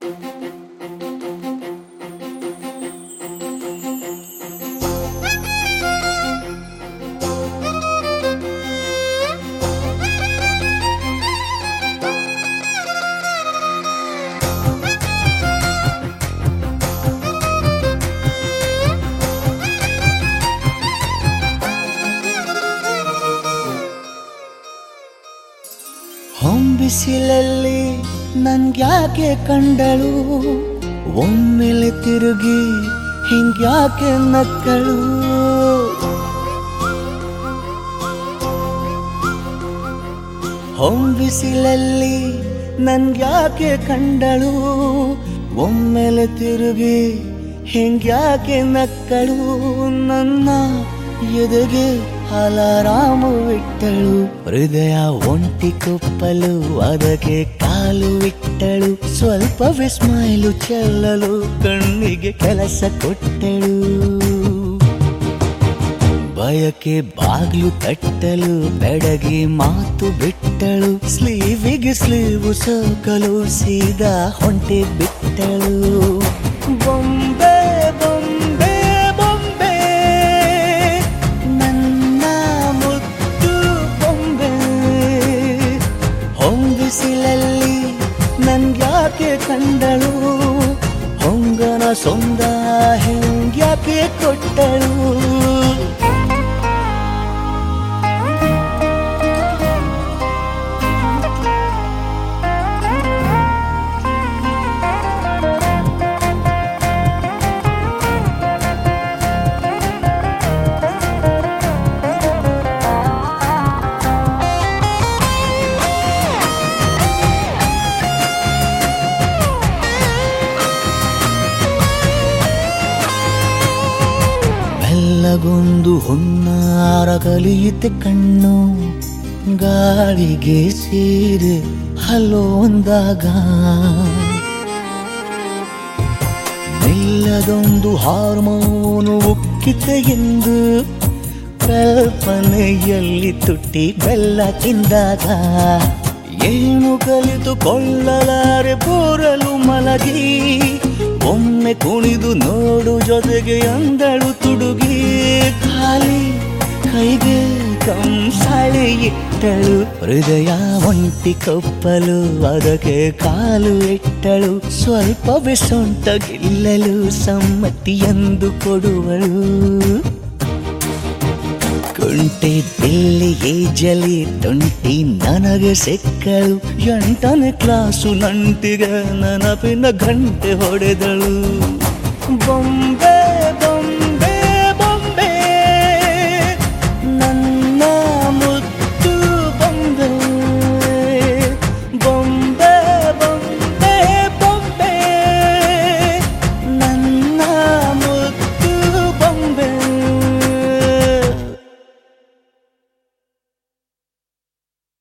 ಹೊಂಬಿಸಿಲಲ್ಲಿ ನನ್ಗ್ಯಾಕೆ ಕಂಡಳು ಒಮ್ಮೆಲೆ ತಿರುಗಿ ಹಿಂಗ್ಯಾಕೆ ನಕ್ಕಳು ಹೊಂಬಿಸಿಲಲ್ಲಿ ನನ್ಗ್ಯಾಕೆ ಕಂಡಳು ಒಮ್ಮೆಲೆ ತಿರುಗಿ ಹಿಂಗ್ಯಾಕೆ ನಕ್ಕಳು ನನ್ನ ಎದೆಗೆ ಅಲಾರಾಮು ಇಟ್ಟಳು ಹೃದಯ ಒಂಟಿ ಕೊಪ್ಪಲು ಅದಕ್ಕೆ ಕಾಲು ಇಟ್ಟಳು ಸ್ವಲ್ಪ ವಿಸ್ಮೈಲು ಚೆಲ್ಲಲು ಕಣ್ಣಿಗೆ ಕೆಲಸ ಕೊಟ್ಟಳು ಬಯಕೆ ಬಾಗ್ಲು ತಟ್ಟಲು ಬೆಡಗಿ ಮಾತು ಬಿಟ್ಟಳು ಸ್ಲೀವಿಗೆ ಸ್ಲೀವು ಸೋಕಲು ಸೀದಾ ಹೊಂಟೆ ಬಿಟ್ಟಳು ಬೊಂಬೆ ಬೊಂಬೆ ಬೊಂಬೆ ನನ್ನ ಮುದ್ದು ಬೊಂಬೆ ಹೊಂಬಿಸಿಲಲ್ಲಿ ನನ್ಗ್ಯಾಕೆ ಕಂಡಳು ಹೊಂಗನ ಸೊಂದ ಹೆಂಗ್ಯಾಕೆ ಕೊಟ್ಟಳು ಮೆಲ್ಲಗೊಂದು ಹುನ್ನಾರ ಕಲಿಯುತ್ತೆ ಕಣ್ಣು ಗಾಳಿಗೆ ಸೀರೆ ಹಲೋಂದಾಗ ಮೆಲ್ಲದೊಂದು ಹಾರ್ಮೋನು ಉಕ್ಕಿತೆ ಎಂದು ಕಲ್ಪನೆಯಲ್ಲಿ ತುಟ್ಟಿ ಬೆಲ್ಲ ತಿಂದಾಗ ಏನು ಕಲಿತುಕೊಳ್ಳಲಾರೆ ಬೋರಲು ಮಲಗಿ ಒಮ್ಮೆ ಕುಣಿದು ನೋಡು ಜೊತೆಗೆ ಅಂದಳು ತುಡುಗಿ ಖಾಲಿ ಕೈಗೆ ಕಂಸಾಳೆ ಇಟ್ಟಳು ಹೃದಯ ಒಂಟಿ ಕಪ್ಪಲು ಅದಕ್ಕೆ ಕಾಲು ಇಟ್ಟಳು ಸ್ವಲ್ಪವೇ ಸೊಂಟ ಗೆಲ್ಲಲು ಸಮ್ಮತಿ ಎಂದು ಕೊಡುವಳು ಕುಂಟೆ ಬಿಲ್ಲಿ ಏಜಲಿ ತುಂಟಿ ನನಗೆ ಸಿಕ್ಕಳು ಎಂಟನೇ ಕ್ಲಾಸು ನಂಟಿಗೆ ನೆನಪಿನ ಗಂಟೆ ಹೊಡೆದಳು ಬೊಂಬೆ